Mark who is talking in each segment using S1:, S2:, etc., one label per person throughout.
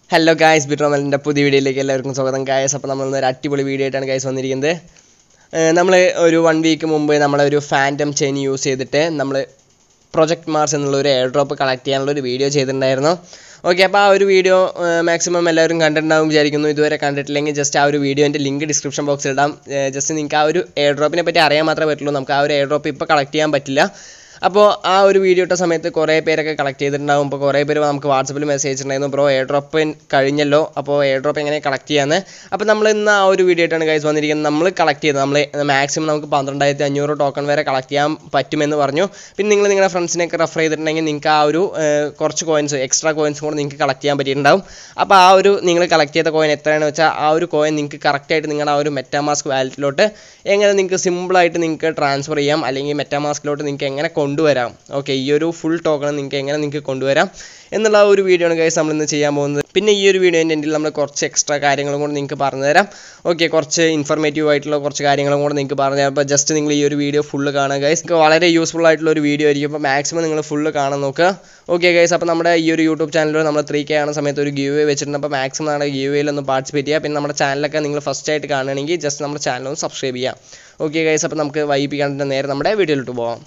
S1: hello guys ബിട്രോമലിൻ്റെ പുതിയ വീഡിയോയിലേക്ക് എല്ലാവർക്കും സ്വാഗതം ഗായസ് അപ്പോൾ നമ്മൾ ഒരു അടിപൊളി വീഡിയോ ആയിട്ടാണ് ഗായ്സ് വന്നിരിക്കുന്നത് നമ്മൾ ഒരു വൺ വീക്ക് മുമ്പ് നമ്മളൊരു ഫാൻറ്റം ചെയിൻ യൂസ് ചെയ്തിട്ട് നമ്മൾ പ്രൊജക്ട് മാർസ് എന്നുള്ള ഒരു എയർ ഡ്രോപ്പ് കളക്ട് ചെയ്യാനുള്ള ഒരു വീഡിയോ ചെയ്തിട്ടുണ്ടായിരുന്നു ഓക്കെ അപ്പോൾ ആ ഒരു വീഡിയോ മാക്സിമം എല്ലാവരും കണ്ടിട്ടുണ്ടാവും വിചാരിക്കുന്നു ഇതുവരെ കണ്ടിട്ടില്ലെങ്കിൽ ജസ്റ്റ് ആ ഒരു വീഡിയോൻ്റെ ലിങ്ക് ഡിസ്ക്രിപ്ഷൻ ബോക്സിൽ ഇടാം ജസ്റ്റ് നിങ്ങൾക്ക് ആ ഒരു എയർ ഡ്രോപ്പിനെ പറ്റി അറിയാൻ മാത്രമേ പറ്റുള്ളൂ നമുക്ക് ആ ഒരു എയർ ഡ്രോപ്പ് ഇപ്പോൾ കളക്ട് ചെയ്യാൻ പറ്റില്ല അപ്പോൾ ആ ഒരു വീഡിയോ ഇട്ട സമയത്ത് കുറേ പേരൊക്കെ കളക്ട് ചെയ്തിട്ടുണ്ടാകും അപ്പോൾ കുറേ പേര് നമുക്ക് വാട്സപ്പിൽ മെസ്സേജ് ഉണ്ടായിരുന്നു ബ്രോ എയർ ഡ്രോപ്പ് കഴിഞ്ഞല്ലോ അപ്പോൾ എയർ ഡ്രോപ്പ് എങ്ങനെ കളക്ട് ചെയ്യാന്ന് അപ്പോൾ നമ്മൾ ഇന്ന് ആ ഒരു വീഡിയോ ആയിട്ടാണ് ഗൈസ് വന്നിരിക്കുന്നത് നമ്മൾ കളക്ട് ചെയ്തത് നമ്മൾ മാക്സിമം നമുക്ക് പന്ത്രണ്ടായിരത്തി അഞ്ഞൂറ് ടോക്കൺ വരെ കളക്ട് ചെയ്യാൻ പറ്റുമെന്ന് പറഞ്ഞു പിന്നെ നിങ്ങൾ നിങ്ങളുടെ ഫ്രണ്ട്സിനെയൊക്കെ റെഫർ ചെയ്തിട്ടുണ്ടെങ്കിൽ നിങ്ങൾക്ക് ആ ഒരു ഏർ, കുറച്ച് കോയിൻസ് എക്സ്ട്രാ കോയിൻസ് കൂടെ നിങ്ങൾക്ക് കളക്ട് ചെയ്യാൻ പറ്റിയിട്ടുണ്ടാവും അപ്പോൾ ആ ഒരു നിങ്ങൾ കളക്ട് ചെയ്ത കോയിൻ എത്രയാണെന്ന് വെച്ചാൽ ആ ഒരു കോയിൻ നിങ്ങൾക്ക് കറക്റ്റായിട്ട് നിങ്ങളുടെ ആ ഒരു മെറ്റാമാസ്ക് വാലറ്റിലോട്ട് എങ്ങനെ നിങ്ങൾക്ക് സിമ്പിളായിട്ട് നിങ്ങൾക്ക് ട്രാൻസ്ഫർ ചെയ്യാം അല്ലെങ്കിൽ മെറ്റാമാസ്കിലോട്ട് നിങ്ങൾക്ക് എങ്ങനെ കൊണ്ടുവരാം ഓക്കെ ഈ ഒരു ഫുൾ ടോക്കൺ നിങ്ങൾക്ക് എങ്ങനെ നിങ്ങൾക്ക് കൊണ്ടുവരാം എന്നുള്ള ആ ഒരു വീഡിയോ ആണ് ഗൈസ് നമ്മൾ ഇന്ന് ചെയ്യാൻ പോകുന്നത് പിന്നെ ഈ ഒരു വീഡിയോൻ്റെ എൻഡിൽ നമ്മൾ കുറച്ച് എക്സ്ട്രാ കാര്യങ്ങളും കൂടെ നിങ്ങൾക്ക് പറഞ്ഞു തരാം ഓക്കെ കുറച്ച് ഇൻഫർമേറ്റീവ് ആയിട്ടുള്ള കുറച്ച് കാര്യങ്ങളും കൂടെ നിങ്ങൾക്ക് പറഞ്ഞു തരാം അപ്പോൾ ജസ്റ്റ് നിങ്ങൾ ഈ ഒരു വീഡിയോ ഫുള്ള് കാണുക ഗൈസ് നിങ്ങൾക്ക് വളരെ യൂസ്ഫുൾ ആയിട്ടുള്ള ഒരു വീഡിയോ ആയിരിക്കും അപ്പോൾ മാക്സിമം നിങ്ങൾ ഫുള്ള് കാണാൻ നോക്കുക ഓക്കെ ഗൈസ് അപ്പോൾ നമ്മുടെ ഈ ഒരു യൂട്യൂബ് ചാനലിൽ നമ്മൾ ത്രീ കെ ആണ് സമയത്ത് ഒരു ഗീവ് വെച്ചിട്ടുണ്ട് അപ്പോൾ മാക്സിമം നമ്മുടെ ഗീവ് ഒന്ന് പാർട്ടിസിപ്പേറ്റ് ചെയ്യുക പിന്നെ നമ്മുടെ ചാനലൊക്കെ നിങ്ങൾ ഫസ്റ്റ് ആയിട്ട് കാണുകയാണെങ്കിൽ ജസ്റ്റ് നമ്മുടെ ചാനൽ ഒന്ന് സബ്സ്ക്രൈബ് ചെയ്യാം ഓക്കെ ഗൈസ് അപ്പോൾ നമുക്ക് വൈകിപ്പിക്കാണ്ട് നേരെ നമ്മുടെ വീഡിയോയിലോട്ട് പോകാം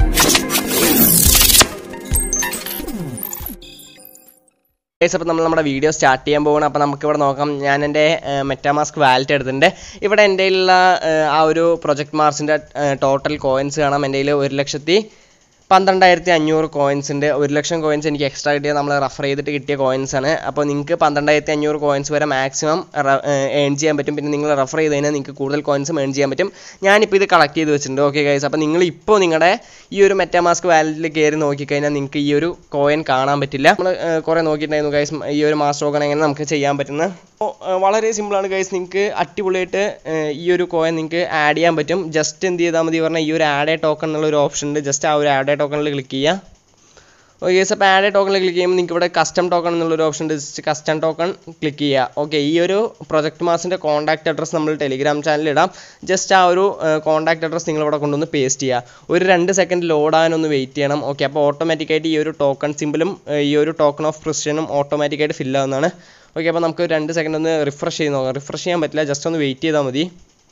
S1: ഗൈസ് അപ്പോൾ നമ്മൾ നമ്മുടെ വീഡിയോ സ്റ്റാർട്ട് ചെയ്യാൻ പോകണം അപ്പോൾ നമുക്ക് ഇവിടെ നോക്കാം ഞാൻ എൻ്റെ മെറ്റാമാസ്ക് വാലറ്റ് എടുത്തിട്ടുണ്ട് ഇവിടെ എൻ്റെ കയ്യിലുള്ള ഏർ, ആ ഒരു പ്രൊജക്ട് മാർസിൻ്റെ ടോട്ടൽ കോയിൻസ് കാണാം എൻ്റെ കയ്യിൽ ഒരു ലക്ഷത്തി പന്ത്രണ്ടായിരത്തി അഞ്ഞൂറ് കോയിൻസ് ഉണ്ട് ഒരു ലക്ഷം കോയിൻസ് എനിക്ക് എക്സ്ട്രാ കിട്ടിയ നമ്മൾ റെഫർ ചെയ്തിട്ട് കിട്ടിയ കോയിൻസ് ആണ് അപ്പോൾ നിങ്ങൾക്ക് പന്ത്രണ്ടായിരത്തി അഞ്ഞൂറ് കോയിൻസ് വരെ മാക്സിമം ഏൺ ചെയ്യാൻ പറ്റും പിന്നെ നിങ്ങൾ റെഫർ ചെയ്ത് കഴിഞ്ഞാൽ നിങ്ങൾക്ക് കൂടുതൽ കോയിൻസും ഏൺ ചെയ്യാൻ പറ്റും ഞാനിപ്പോൾ ഇത് കളക്ട് ചെയ്ത് വെച്ചിട്ടുണ്ട് ഓക്കെ ഗൈസ് അപ്പോൾ നിങ്ങൾ ഇപ്പോൾ നിങ്ങളുടെ ഈ ഒരു മെറ്റാമാസ്ക് വാലറ്റിൽ കയറി നോക്കിക്കഴിഞ്ഞാൽ നിങ്ങൾക്ക് ഈ ഒരു കോയിൻ കാണാൻ പറ്റില്ല നമ്മൾ കുറേ നോക്കിയിട്ടുണ്ടായിരുന്നു ഗൈസ് ഈ ഒരു മാസ്റ്റർ ടോക്കൺ എങ്ങനെ നമുക്ക് ചെയ്യാൻ പറ്റുന്നത് അപ്പോൾ വളരെ സിമ്പിളാണ് ഗൈസ് നിങ്ങൾക്ക് അടിപൊളിയായിട്ട് ഏർ, ഈ ഒരു കോയിൻ നിങ്ങൾക്ക് ആഡ് ചെയ്യാൻ പറ്റും ജസ്റ്റ് എന്ത് ചെയ്താൽ മതി പറഞ്ഞാൽ ഈ ഒരു ആഡ് എ ടോക്കൺ എന്നുള്ള ഒരു ഓപ്ഷൻ ഉണ്ട് ജസ്റ്റ് ആ ഒരു ആഡ് എ ടോക്കണിൽ ക്ലിക്ക് ചെയ്യുക ഓക്കെ അപ്പോൾ ആഡ് ടോക്കണിൽ ക്ലിക്ക് ചെയ്യുമ്പോൾ നിങ്ങൾക്ക് ഇവിടെ കസ്റ്റം ടോക്കൺ എന്നുള്ളൊരു ഓപ്ഷൻ ഉണ്ട് ജസ്റ്റ് കസ്റ്റം ടോക്കൺ ക്ലിക്ക് ചെയ്യുക ഓക്കെ ഈ ഒരു പ്രൊജക്ട് മാസിൻ്റെ കോൺടാക്ട് അഡ്രസ്സ് നമ്മൾ ടെലിഗ്രാം ചാനലിൽ ഇടാം ജസ്റ്റ് ആ ഒരു കോൺടാക്ട് അഡ്രസ്സ് നിങ്ങൾ ഇവിടെ കൊണ്ടുവന്ന് പേസ്റ്റ് ചെയ്യുക ഒരു രണ്ട് സെക്കൻഡ് ലോഡ് ആകാനൊന്ന് വെയിറ്റ് ചെയ്യണം ഓക്കെ അപ്പോൾ ഓട്ടോമാറ്റിക്കായിട്ട് ഈ ഒരു ടോക്കൺ സിമ്പിളും ഈ ഒരു ടോക്കൺ ഓഫ് ക്രിസ്ത്യനും ഓട്ടോമാറ്റിക്കായിട്ട് ഫില്ല് ആവുന്നതാണ് ഓക്കെ അപ്പോൾ നമുക്ക് ഒരു രണ്ട് സെക്കൻഡ് ഒന്ന് റിഫ്രഷ് ചെയ്ത് നോക്കാം റിഫ്രഷ് ചെയ്യാൻ പറ്റില്ല ജസ്റ്റ് ഒന്ന് വെയിറ്റ് ചെയ്താൽ മതി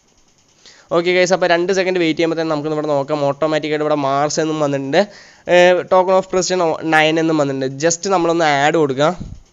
S1: ഓക്കെ ഗൈസ് അപ്പോൾ രണ്ട് സെക്കൻഡ് വെയിറ്റ് ചെയ്യുമ്പോൾ തന്നെ നമുക്ക് ഇവിടെ നോക്കാം ഓട്ടോമാറ്റിക്കായിട്ട് ഇവിടെ മാർസ് എന്നും വന്നിട്ടുണ്ട് ടോക്കൺ ഓഫ് പ്രസിഡൻ നയൻ എന്നും വന്നിട്ടുണ്ട് ജസ്റ്റ് നമ്മളൊന്ന് ആഡ് കൊടുക്കുക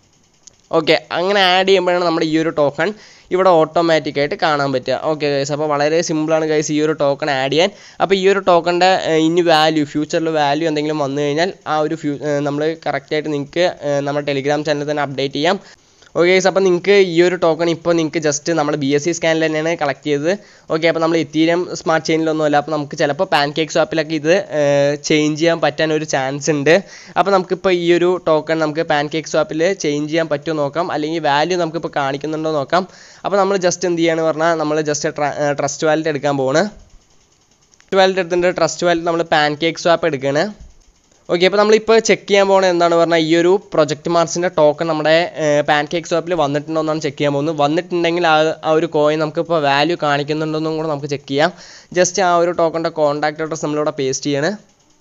S1: ഓക്കെ അങ്ങനെ ആഡ് ചെയ്യുമ്പോഴാണ് നമ്മുടെ ഈ ഒരു ടോക്കൺ ഇവിടെ ഓട്ടോമാറ്റിക്കായിട്ട് കാണാൻ പറ്റുക ഓക്കെ ഗൈസ് അപ്പോൾ വളരെ സിമ്പിളാണ് ഗൈസ് ഈ ഒരു ടോക്കൺ ആഡ് ചെയ്യാൻ അപ്പോൾ ഈ ഒരു ടോക്കണിൻ്റെ ഇനി വാല്യൂ ഫ്യൂച്ചറിൽ വാല്യൂ എന്തെങ്കിലും വന്നു കഴിഞ്ഞാൽ ആ ഒരു ഫ്യൂ നമ്മൾ കറക്റ്റായിട്ട് നിങ്ങൾക്ക് നമ്മുടെ ടെലിഗ്രാം ചാനലിൽ തന്നെ അപ്ഡേറ്റ് ചെയ്യാം ഓക്കെ ഗൈസ് അപ്പോൾ നിങ്ങൾക്ക് ഈ ഒരു ടോക്കൺ ഇപ്പോൾ നിങ്ങൾക്ക് ജസ്റ്റ് നമ്മൾ ബി എസ് സി സ്കാനിൽ തന്നെയാണ് കളക്ട് ചെയ്തത് ഓക്കെ അപ്പോൾ നമ്മൾ ഇത്തീരിയം സ്മാർട്ട് ചെയിനിലൊന്നും അല്ല അപ്പോൾ നമുക്ക് ചിലപ്പോൾ പാൻ കേക്ക് സ്വാപ്പിലൊക്കെ ഇത് ചേഞ്ച് ചെയ്യാൻ പറ്റാൻ ഒരു ചാൻസ് ഉണ്ട് അപ്പോൾ നമുക്കിപ്പോൾ ഈ ഒരു ടോക്കൺ നമുക്ക് പാൻ കേക്ക് സ്വാപ്പിൽ ചേഞ്ച് ചെയ്യാൻ പറ്റുമോ നോക്കാം അല്ലെങ്കിൽ വാല്യൂ നമുക്കിപ്പോൾ കാണിക്കുന്നുണ്ടോ നോക്കാം അപ്പോൾ നമ്മൾ ജസ്റ്റ് എന്ത് ചെയ്യാണ് പറഞ്ഞാൽ നമ്മൾ ജസ്റ്റ് ട്രസ്റ്റ് വാലറ്റ് എടുക്കാൻ പോവാണ് ട്രസ്റ്റ് വാലറ്റ് എടുത്തിട്ട് ട്രസ്റ്റ് വാലറ്റ് നമ്മൾ പാൻ കേക്ക് സ്വാപ്പ് എടുക്കുകയാണ് ഓക്കെ അപ്പോൾ നമ്മളിപ്പോൾ ചെക്ക് ചെയ്യാൻ പോകുന്നത് എന്താണ് പറഞ്ഞാൽ ഈ ഒരു പ്രൊജക്ട് മാർസിൻ്റെ ടോക്കൺ നമ്മുടെ പാൻ കേക്ക് സ്വാപ്പിൽ വന്നിട്ടുണ്ടോ എന്നാണ് ചെക്ക് ചെയ്യാൻ പോകുന്നത് വന്നിട്ടുണ്ടെങ്കിൽ ആ ആ ഒരു കോയിൻ നമുക്കിപ്പോൾ വാല്യൂ കാണിക്കുന്നുണ്ടോന്നും കൂടെ നമുക്ക് ചെക്ക് ചെയ്യാം ജസ്റ്റ് ആ ഒരു ടോക്കണിൻ്റെ കോൺടാക്ട് അഡ്രസ് നമ്മളിവിടെ പേസ്റ്റ് ചെയ്യാണ്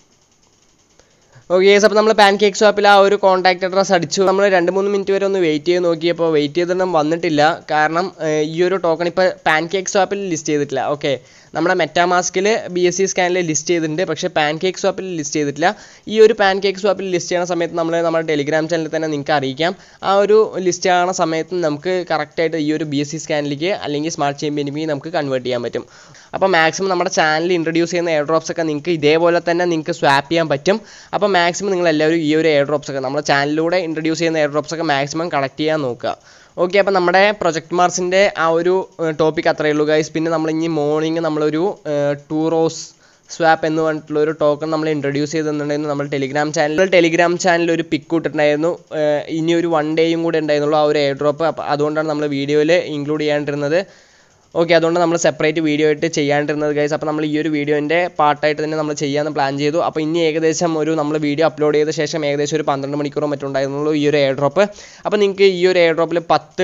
S1: ഓക്കെ അപ്പോൾ നമ്മൾ പാൻ കേക്ക് സ്വാപ്പിൽ ആ ഒരു കോൺടാക്ട് അഡ്രസ് അടിച്ചു നമ്മൾ രണ്ട് മൂന്ന് മിനിറ്റ് വരെ ഒന്ന് വെയിറ്റ് ചെയ്ത് നോക്കിയപ്പോൾ വെയിറ്റ് ചെയ്തിട്ടും വന്നിട്ടില്ല കാരണം ഏർ, ഈ ഒരു ടോക്കൺ ഇപ്പോൾ പാൻ കേക്ക് സ്വാപ്പിൽ ലിസ്റ്റ് ചെയ്തിട്ടില്ല ഓക്കെ നമ്മുടെ മെറ്റാമാസ്കിൽ ബി എസ് സി സ്കാനിൽ ലിസ്റ്റ് ചെയ്തിട്ടുണ്ട് പക്ഷേ പാൻ കേക്ക് സ്വാപ്പിൽ ലിസ്റ്റ് ചെയ്തിട്ടില്ല ഈ ഒരു പാൻ കേക്ക് സ്വാപ്പിൽ ലിസ്റ്റ് ചെയ്യുന്ന സമയത്ത് നമ്മൾ നമ്മുടെ ടെലിഗ്രാം ചാനലിൽ തന്നെ നിങ്ങൾക്ക് അറിയിക്കാം ആ ഒരു ലിസ്റ്റ് ആവുന്ന സമയത്ത് നമുക്ക് കറക്റ്റായിട്ട് ഈ ഒരു ബി എസ് സി സ്കാനിലേക്ക് അല്ലെങ്കിൽ സ്മാർട്ട് ചെയിൻ ബെനിഫിറ്റ് നമുക്ക് കൺവേർട്ട് ചെയ്യാൻ പറ്റും അപ്പോൾ മാക്സിമം നമ്മുടെ ചാനലിൽ ഇൻട്രൊഡ്യൂസ് ചെയ്യുന്ന എയർ ഡ്രോപ്സ് ഒക്കെ നിങ്ങൾക്ക് ഇതേപോലെ തന്നെ നിങ്ങൾക്ക് സ്വാപ്പ് ചെയ്യാൻ പറ്റും അപ്പോൾ മാക്സിമം നിങ്ങൾ എല്ലാവരും ഈ ഒരു എയർ ഡ്രോപ്സ് ഒക്കെ നമ്മുടെ ചാനലിലൂടെ ഇൻട്രൊഡ്യൂസ് ചെയ്യുന്ന എയർ ഡ്രോപ്സ് ഒക്കെ മാക്സിമം കളക്ട് ചെയ്യാൻ നോക്കുക ഓക്കെ അപ്പോൾ നമ്മുടെ പ്രൊജക്ട് മാർസിൻ്റെ ആ ഒരു ടോപ്പിക് അത്രയേ ഉള്ളൂ ഗൈസ് പിന്നെ നമ്മൾ ഇനി മോർണിംഗ് നമ്മളൊരു ടൂറോസ് സ്വാപ്പ് എന്ന് പറഞ്ഞിട്ടുള്ള ഒരു ടോക്കൺ നമ്മൾ ഇൻട്രൊഡ്യൂസ് ചെയ്തിട്ടുണ്ടായിരുന്നു നമ്മൾ ടെലിഗ്രാം ചാനലിൽ ടെലിഗ്രാം ചാനലിൽ ഒരു പിക്ക് ഇട്ടിട്ടുണ്ടായിരുന്നു ഏർ ഇനി ഒരു വൺ ഡേയും കൂടെ ഉണ്ടായിരുന്നുള്ളൂ ആ ഒരു എയർ ഡ്രോപ്പ് അപ്പോൾ അതുകൊണ്ടാണ് നമ്മൾ വീഡിയോയിൽ ഇൻക്ലൂഡ് ചെയ്യാണ്ടിരുന്നത് ഓക്കെ അതുകൊണ്ട് നമ്മൾ സെപ്പറേറ്റ് വീഡിയോ ആയിട്ട് ചെയ്യാണ്ടിരുന്നത് ഗൈസ് അപ്പോൾ നമ്മൾ ഈ ഒരു വീഡിയോൻ്റെ പാർട്ടായിട്ട് തന്നെ നമ്മൾ ചെയ്യാമെന്ന് പ്ലാൻ ചെയ്തു അപ്പോൾ ഇനി ഏകദേശം ഒരു നമ്മൾ വീഡിയോ അപ്ലോഡ് ചെയ്ത ശേഷം ഏകദേശം ഒരു പന്ത്രണ്ട് മണിക്കൂറോ മറ്റും ഉണ്ടായിരുന്നുള്ളൂ ഈ ഒരു എയർ ഡ്രോപ്പ് അപ്പോൾ നിങ്ങൾക്ക് ഈ ഒരു എയർ ഡ്രോപ്പിൽ പത്ത്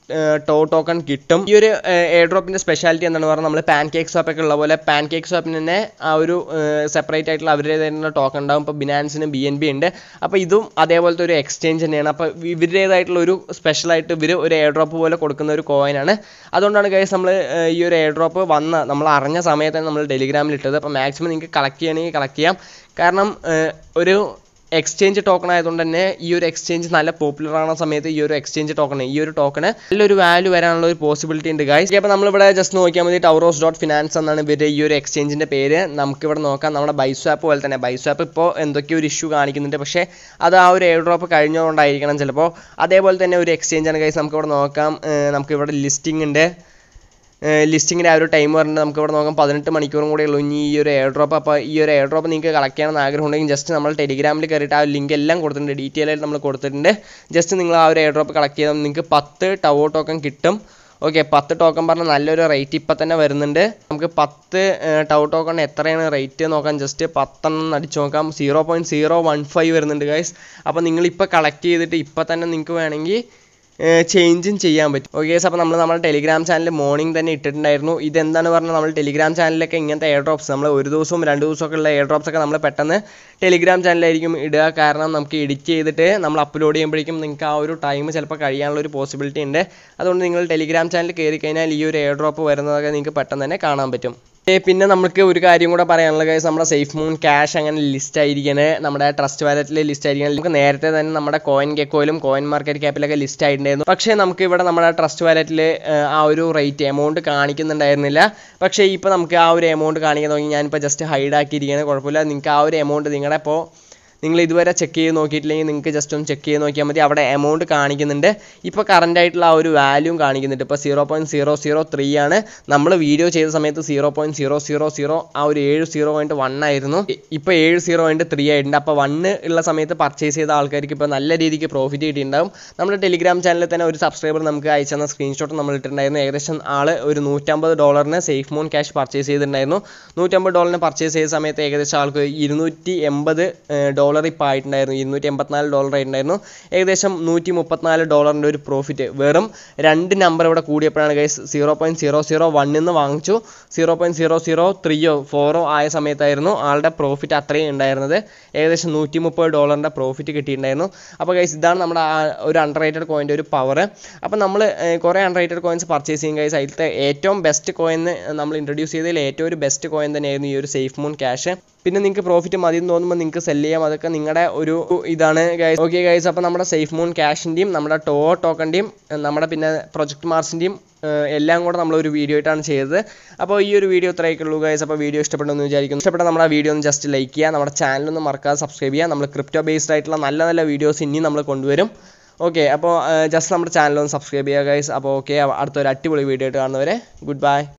S1: ടോ ടോക്കൺ കിട്ടും ഈ ഒരു എയർ ഡ്രോപ്പിൻ്റെ സ്പെഷ്യാലിറ്റി എന്താണെന്ന് പറഞ്ഞാൽ നമ്മൾ പാൻ കേക്ക് സ്വാപ്പൊക്കെ ഉള്ള പോലെ പാൻ കേക്ക് സ്വാപ്പിന് തന്നെ ആ ഒരു സെപ്പറേറ്റ് ആയിട്ടുള്ള അവരുടേതായിട്ടുള്ള ടോക്കൺ ഉണ്ടാവും ഇപ്പോൾ ബിനാൻസിന് ബി എൻ ബി ഉണ്ട് അപ്പോൾ ഇതും അതേപോലത്തെ ഒരു എക്സ്ചേഞ്ച് തന്നെയാണ് അപ്പോൾ ഇവരുടേതായിട്ടുള്ള ഒരു സ്പെഷ്യലായിട്ട് ഇവർ ഒരു എയർ ഡ്രോപ്പ് പോലെ കൊടുക്കുന്ന ഒരു കോയിനാണ് അതുകൊണ്ടാണ് ഗൈസ് നമ്മൾ ഈ ഒരു എയർ ഡ്രോപ്പ് വന്ന നമ്മൾ അറിഞ്ഞ സമയത്താണ് നമ്മൾ ടെലിഗ്രാമിൽ ഇട്ടത് അപ്പോൾ മാക്സിമം നിങ്ങൾക്ക് കളക്ട് ചെയ്യണമെങ്കിൽ കളക്ട് ചെയ്യാം കാരണം ഏർ, ഒരു എക്സ്ചേഞ്ച് ടോക്കൺ ആയതുകൊണ്ട് തന്നെ ഈ ഒരു എക്സ്ചേഞ്ച് നല്ല പോപ്പുലർ ആവുന്ന സമയത്ത് ഈ ഒരു എക്സ്ചേഞ്ച് ടോക്കൺ ഈ ഒരു ടോക്കണ് നല്ലൊരു വാല്യൂ വരാനുള്ള ഒരു പോസിബിലിറ്റി ഉണ്ട് ഗൈസ് അപ്പോൾ നമ്മളിവിടെ ജസ്റ്റ് നോക്കിയാൽ മതി ടൗറോസ് ഡോട്ട് ഫിനാൻസ് എന്നാണ് ഇവരുടെ ഈ ഒരു എക്സ്ചേഞ്ചിൻ്റെ പേര് നമുക്കിവിടെ നോക്കാം നമ്മുടെ ബൈസ്വാപ്പ് പോലെ തന്നെ ബൈസ്വാപ്പ് ഇപ്പോൾ എന്തൊക്കെയോ ഒരു ഇഷ്യൂ കാണിക്കുന്നുണ്ട് പക്ഷേ അത് ആ ഒരു എയർ ഡ്രോപ്പ് കഴിഞ്ഞുകൊണ്ടായിരിക്കണം ചിലപ്പോൾ അതേപോലെ തന്നെ ഒരു എക്സ്ചേഞ്ച് ആണ് ഗൈസ് നമുക്കിവിടെ നോക്കാം ഏർ നമുക്കിവിടെ ലിസ്റ്റിംഗ് ഉണ്ട് ലിസ്റ്റിങ്ങിൻ്റെ ആ ഒരു ടൈം പറഞ്ഞിട്ട് നമുക്ക് ഇവിടെ നോക്കാം പതിനെട്ട് മണിക്കൂറും കൂടെ ഉള്ളൂ ഇനി ഈ ഒരു എയർ ഡ്രോപ്പ് അപ്പോൾ ഈ ഒരു എയർ ഡ്രോപ്പ് നിങ്ങൾക്ക് കളക്ട് ചെയ്യണമെന്ന് ആഗ്രഹം ഉണ്ടെങ്കിൽ ജസ്റ്റ് നമ്മൾ ടെലിഗ്രാമിൽ കയറിയിട്ട് ആ ലിങ്ക് എല്ലാം കൊടുത്തിട്ടുണ്ട് ഡീറ്റെയിൽ ആയിട്ട് നമ്മൾ കൊടുത്തിട്ടുണ്ട് ജസ്റ്റ് നിങ്ങൾ ആ ഒരു എയർ ഡ്രോപ്പ് കളക്ട് ചെയ്താൽ നിങ്ങൾക്ക് പത്ത് ടവോ ടോക്കൺ കിട്ടും ഓക്കെ പത്ത് ടോക്കൺ പറഞ്ഞാൽ നല്ലൊരു റേറ്റ് ഇപ്പം തന്നെ വരുന്നുണ്ട് നമുക്ക് പത്ത് ടൗ ടോക്കൺ എത്രയാണ് റേറ്റ് നോക്കാം ജസ്റ്റ് പത്തെണ്ണം അടിച്ച് നോക്കാം zero point zero one five വരുന്നുണ്ട് ഗൈസ് അപ്പോൾ നിങ്ങളിപ്പോൾ കളക്ട് ചെയ്തിട്ട് ഇപ്പം തന്നെ നിങ്ങൾക്ക് വേണമെങ്കിൽ ചേഞ്ചും ചെയ്യാൻ പറ്റും ഓക്കെ ഗൈസ് അപ്പോൾ നമ്മൾ നമ്മുടെ ടെലിഗ്രാം ചാനൽ മോർണിംഗ് തന്നെ ഇട്ടിട്ടുണ്ടായിരുന്നു ഇതെന്താണ് പറഞ്ഞാൽ നമ്മൾ ടെലിഗ്രാം ചാനലിലൊക്കെ ഇങ്ങനത്തെ എയർ ഡ്രോപ്സ് നമ്മൾ ഒരു ദിവസവും രണ്ട് ദിവസമൊക്കെ ഉള്ള എയർ ഡ്രോപ്സ് ഒക്കെ നമ്മൾ പെട്ടെന്ന് ടെലിഗ്രാം ചാനലിലായിരിക്കും ഇടുക കാരണം നമുക്ക് എഡിറ്റ് ചെയ്തിട്ട് നമ്മൾ അപ്ലോഡ് ചെയ്യുമ്പോഴേക്കും നിങ്ങൾക്ക് ആ ഒരു ടൈം ചിലപ്പോൾ കഴിയാനുള്ള ഒരു പോസിബിലിറ്റി ഉണ്ട് അതുകൊണ്ട് നിങ്ങൾ ടെലിഗ്രാം ചാനൽ കയറി കഴിഞ്ഞാൽ ഈ ഒരു എയർ ഡ്രോപ്പ് വരുന്നതൊക്കെ നിങ്ങൾക്ക് പെട്ടെന്ന് തന്നെ കാണാൻ പറ്റും ഏ, പിന്നെ നമുക്ക് ഒരു കാര്യം കൂടെ പറയാനുള്ള കാര്യം നമ്മുടെ സേഫ് മൂൺ ക്യാഷ് അങ്ങനെ ലിസ്റ്റ് ആയിരിക്കണേ നമ്മുടെ ട്രസ്റ്റ് വാലറ്റിൽ ലിസ്റ്റ് ആയിരിക്കണം നമുക്ക് നേരത്തെ തന്നെ നമ്മുടെ കോയിൻ ഗെക്കോയിലും കോയിൻ മാർക്കറ്റ് ക്യാപ്പിലൊക്കെ ലിസ്റ്റ് ആയിട്ടുണ്ടായിരുന്നു പക്ഷേ നമുക്ക് ഇവിടെ നമ്മുടെ ട്രസ്റ്റ് വാലറ്റിൽ ആ ഒരു റേറ്റ് എമൗണ്ട് കാണിക്കുന്നുണ്ടായിരുന്നില്ല പക്ഷേ ഇപ്പോൾ നമുക്ക് ആ ഒരു എമൗണ്ട് കാണിക്കാൻ നോക്കി ഞാനിപ്പോൾ ജസ്റ്റ് ഹൈഡ് ആക്കിയിരിക്കുകയാണ് കുഴപ്പമില്ല നിങ്ങൾക്ക് ആ ഒരു എമൗണ്ട് നിങ്ങളുടെ ഇപ്പോൾ നിങ്ങൾ ഇതുവരെ ചെക്ക് ചെയ്ത് നോക്കിയിട്ടില്ലെങ്കിൽ നിങ്ങൾക്ക് ജസ്റ്റ് ഒന്ന് ചെക്ക് ചെയ്ത് നോക്കിയാൽ മതി അവിടെ എമൗണ്ട് കാണിക്കുന്നുണ്ട് ഇപ്പോൾ കറൻ്റ് ആയിട്ടുള്ള ആ ഒരു വാല്യൂം കാണിക്കുന്നുണ്ട് ഇപ്പോൾ zero point zero zero three ആണ് നമ്മൾ വീഡിയോ ചെയ്ത സമയത്ത് zero point zero zero zero ആ ഒരു ഏഴ് സീറോ പോയിൻറ്റ് വൺ ആയിരുന്നു ഇപ്പോൾ ഏഴ് സീറോ പോയിൻറ്റ് ത്രീ ആയിട്ടുണ്ട് അപ്പോൾ വണ്ണ് ഉള്ള സമയത്ത് പർച്ചേസ് ചെയ്ത ആൾക്കാർക്ക് ഇപ്പോൾ നല്ല രീതിക്ക് പ്രോഫിറ്റ് കിട്ടിയിട്ടുണ്ടാവും നമ്മുടെ ടെലിഗ്രാം ചാനലിൽ തന്നെ ഒരു സബ്സ്ക്രൈബർ നമുക്ക് അയച്ചു തന്ന സ്ക്രീൻഷോട്ട് നമ്മൾ ഇട്ടിട്ടുണ്ടായിരുന്നു ഏകദേശം ആൾ ഒരു നൂറ്റമ്പത് ഡോളറിന് സേഫ് മോൺ ക്യാഷ് പർച്ചേസ് ചെയ്തിട്ടുണ്ടായിരുന്നു നൂറ്റമ്പത് ഡോളറിന് പർച്ചേസ് ചെയ്ത സമയത്ത് ഏകദേശം ആൾക്ക് ഇരുന്നൂറ്റി എൺപത് ഡോളർ ഇപ്പോൾ ആയിട്ടുണ്ടായിരുന്നു ഇരുന്നൂറ്റി എൺപത്തിനാല് ഡോളർ ആയിട്ടുണ്ടായിരുന്നു ഏകദേശം നൂറ്റി മുപ്പത്തിനാല് ഡോളറിൻ്റെ ഒരു പ്രോഫിറ്റ് വെറും രണ്ട് നമ്പർ ഇവിടെ കൂടിയപ്പോഴാണ് guys zero point zero zero വണ്ണിൽ നിന്ന് വാങ്ങിച്ചു സീറോ പോയിൻറ്റ് സീറോ സീറോ ത്രീയോ ഫോറോ ആയ സമയത്തായിരുന്നു ആളുടെ പ്രോഫിറ്റ് അത്രയും ഉണ്ടായിരുന്നത് ഏകദേശം നൂറ്റി മുപ്പത് ഡോളറിൻ്റെ പ്രോഫിറ്റ് കിട്ടിയിട്ടുണ്ടായിരുന്നു അപ്പോൾ ഗൈസ് ഇതാണ് നമ്മുടെ ആ ഒരു അണ്ടർ റേറ്റഡ് കോയിൻ്റെ ഒരു പവർ അപ്പോൾ നമ്മൾ കുറേ അണ്ടർ റേറ്റഡ് കോയിൻസ് പർച്ചേസ് ചെയ്യും ഗൈസ് അതിലത്തെ ഏറ്റവും ബെസ്റ്റ് കോയിൻ നമ്മൾ ഇൻട്രൊഡ്യൂസ് ചെയ്തതിൽ ഏറ്റവും ഒരു ബെസ്റ്റ് കോയിൻ തന്നെയായിരുന്നു ഈ ഒരു സേഫ് മൂൺ ക്യാഷ് പിന്നെ നിങ്ങൾക്ക് പ്രോഫിറ്റ് മതി എന്ന് തോന്നുമ്പോൾ നിങ്ങൾക്ക് സെല് ചെയ്യാം അതൊക്കെ നിങ്ങളുടെ ഒരു ഇതാണ് ഗൈസ് ഓക്കെ ഗൈസ് അപ്പോൾ നമ്മുടെ സേഫ് മൂൺ ക്യാഷിൻ്റെയും നമ്മുടെ ടോ ടോക്കൻ്റെയും നമ്മുടെ പിന്നെ പ്രൊജക്ട് മാർസിൻ്റെയും എല്ലാം കൂടെ നമ്മൾ ഒരു വീഡിയോ ആയിട്ടാണ് ചെയ്തത് അപ്പോൾ ഈ ഒരു വീഡിയോ ഇത്രയൊക്കെ ഉള്ളൂ ഗൈസ് അപ്പോൾ വീഡിയോ ഇഷ്ടപ്പെട്ടെന്ന് വിചാരിക്കുന്നു ഇഷ്ടപ്പെട്ട നമ്മുടെ വീഡിയോ ഒന്ന് ജസ്റ്റ് ലൈക്ക് ചെയ്യുക നമ്മുടെ ചാനൽ ഒന്ന് മറക്കാതെ സബ്സ്ക്രൈബ് ചെയ്യുക നമ്മൾ ക്രിപ്റ്റോ ബേസ്ഡ് ആയിട്ടുള്ള നല്ല നല്ല വീഡിയോസ് ഇനിയും നമ്മൾ കൊണ്ടുവരും ഓക്കെ അപ്പോൾ ജസ്റ്റ് നമ്മുടെ ചാനൽ ഒന്ന് സബ്സ്ക്രൈബ് ചെയ്യുക ഗൈസ് അപ്പോൾ ഓക്കെ അടുത്തൊരു അടിപൊളി വീഡിയോ ആയിട്ട് കാണുന്നവരെ ഗുഡ് ബൈ